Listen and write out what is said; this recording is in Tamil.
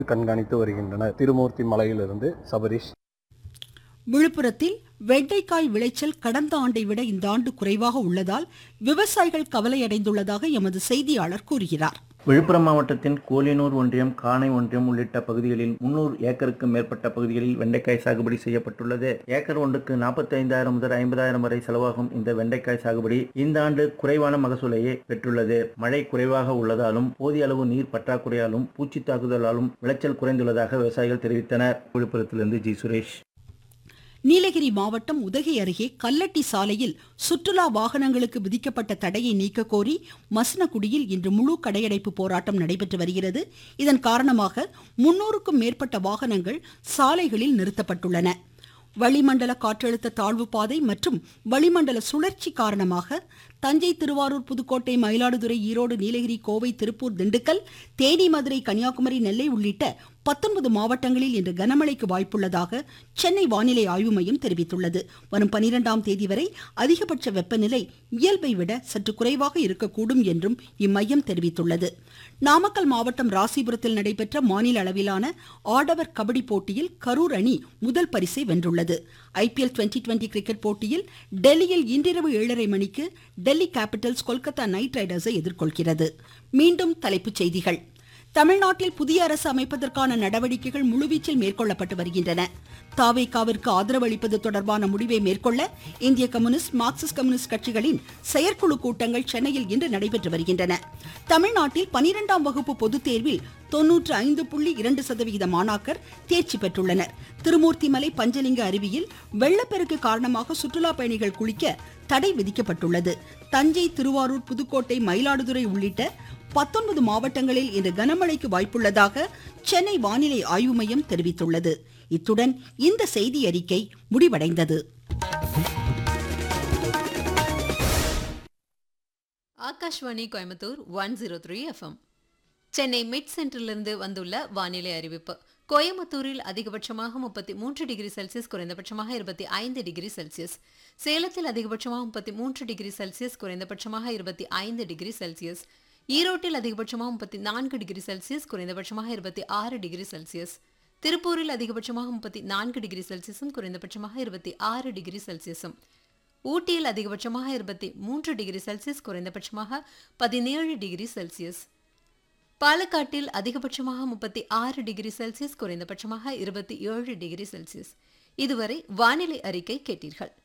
கண்காணித்து வருகின்றனர் திருமூர்த்தி மலையிலிருந்து சபரிஷ் விழுப்புரத்தில் வெண்டைக்காய் விளைச்சல் கடந்த ஆண்டை விட இந்த ஆண்டு குறைவாக உள்ளதால் விவசாயிகள் கவலையடைந்துள்ளதாக எமது செய்தியாளர் கூறுகிறார் விழுப்புரம் மாவட்டத்தின் கோலியனூர் ஒன்றியம் காணை ஒன்றியம் உள்ளிட்ட பகுதிகளில் முன்னூறு ஏக்கருக்கு மேற்பட்ட பகுதிகளில் வெண்டைக்காய் சாகுபடி செய்யப்பட்டுள்ளது ஏக்கர் ஒன்றுக்கு நாற்பத்தி ஐந்தாயிரம் முதல் ஐம்பதாயிரம் வரை செலவாகும் இந்த வெண்டைக்காய் சாகுபடி இந்த ஆண்டு குறைவான மகசூலையே பெற்றுள்ளது மழை குறைவாக உள்ளதாலும் போதிய அளவு நீர் பற்றாக்குறையாலும் பூச்சி தாக்குதலாலும் விளைச்சல் குறைந்துள்ளதாக விவசாயிகள் தெரிவித்தனர் விழுப்புரத்திலிருந்து ஜி சுரேஷ் நீலகிரி மாவட்டம் உதகை அருகே கல்லட்டி சாலையில் சுற்றுலா வாகனங்களுக்கு விதிக்கப்பட்ட தடையை நீக்க கோரி மசனகுடியில் இன்று முழு கடையடைப்பு போராட்டம் நடைபெற்று வருகிறது இதன் காரணமாக முன்னூறுக்கும் மேற்பட்ட வாகனங்கள் சாலைகளில் நிறுத்தப்பட்டுள்ளன வளிமண்டல காற்றழுத்த தாழ்வு பாதை மற்றும் வளிமண்டல சுழற்சி காரணமாக தஞ்சை திருவாரூர் புதுக்கோட்டை மயிலாடுதுறை ஈரோடு நீலகிரி கோவை திருப்பூர் திண்டுக்கல் தேனி மதுரை கன்னியாகுமரி நெல்லை உள்ளிட்ட பத்தொன்பது மாவட்டங்களில் இன்று கனமழைக்கு வாய்ப்புள்ளதாக சென்னை வானிலை ஆய்வு மையம் தெரிவித்துள்ளது வரும் பனிரெண்டாம் தேதி வரை அதிகபட்ச வெப்பநிலை இயல்பை விட சற்று குறைவாக இருக்கக்கூடும் என்றும் இம்மையம் தெரிவித்துள்ளது நாமக்கல் மாவட்டம் ராசிபுரத்தில் நடைபெற்ற மாநில அளவிலான ஆடவர் கபடி போட்டியில் கரூர் அணி முதல் பரிசை வென்றுள்ளது ஐபிஎல் டுவெண்டி டுவெண்டி கிரிக்கெட் போட்டியில் டெல்லியில் இன்றிரவு ஏழரை மணிக்கு டெல்லி கேபிட்டல்ஸ் கொல்கத்தா நைட் ரைடர்ஸை எதிர்கொள்கிறது மீண்டும் தலைப்புச் செய்திகள் தமிழ்நாட்டில் புதிய அரசு அமைப்பதற்கான நடவடிக்கைகள் முழுவீச்சில் மேற்கொள்ளப்பட்டு வருகின்றன தாவேகாவிற்கு ஆதரவு அளிப்பது தொடர்பான முடிவை மேற்கொள்ள இந்திய கம்யூனிஸ்ட் மார்க்சிஸ்ட் கம்யூனிஸ்ட் கட்சிகளின் செயற்குழு கூட்டங்கள் சென்னையில் இன்று நடைபெற்று வருகின்றன தமிழ்நாட்டில் பனிரெண்டாம் வகுப்பு பொதுத் தேர்வில் தொன்னூற்று ஐந்து புள்ளி இரண்டு சதவிகித மாணாக்கர் தேர்ச்சி பெற்றுள்ளனர் திருமூர்த்திமலை பஞ்சலிங்க அருவியில் வெள்ளப்பெருக்கு காரணமாக சுற்றுலா பயணிகள் குளிக்க தடை விதிக்கப்பட்டுள்ளது தஞ்சை திருவாரூர் புதுக்கோட்டை மயிலாடுதுறை உள்ளிட்ட பத்தொன்பது மாவட்டங்களில் இன்று கனமழைக்கு வாய்ப்புள்ளதாக சென்னை வானிலை ஆய்வு மையம் தெரிவித்துள்ளது இத்துடன் இந்த செய்தி அறிக்கை முடிவடைந்தது Akashvani Coimbatore one zero three FM Chennai mid சென்டரிலிருந்து வந்துள்ள வானிலை அறிவிப்பு கோயம்புத்தூரில் அதிகபட்சமாக முப்பத்தி மூன்று டிகிரி செல்சியஸ் குறைந்தபட்சமாக இருபத்தி ஐந்து டிகிரி செல்சியஸ் சேலத்தில் அதிகபட்சமாக முப்பத்தி மூன்று டிகிரி செல்சியஸ் குறைந்தபட்சமாக இருபத்தி ஐந்து டிகிரி செல்சியஸ் ஈரோட்டில் அதிகபட்சமாக முப்பத்தி நான்கு டிகிரி செல்சியஸ் குறைந்தபட்சமாக இருபத்தி ஆறு டிகிரி செல்சியஸ் திருப்பூரில் அதிகபட்சமாக முப்பத்தி நான்கு டிகிரி செல்சியஸும் குறைந்தபட்சமாக இருபத்தி ஆறு டிகிரி செல்சியஸும் ஊட்டியில் அதிகபட்சமாக இருபத்தி மூன்று டிகிரி செல்சியஸ் குறைந்தபட்சமாக பதினேழு டிகிரி செல்சியஸ் பாலக்காட்டில் அதிகபட்சமாக முப்பத்தி ஆறு டிகிரி செல்சியஸ் குறைந்தபட்சமாக இருபத்தி ஏழு டிகிரி செல்சியஸ் இதுவரை வானிலை அறிக்கை கேட்டீர்கள்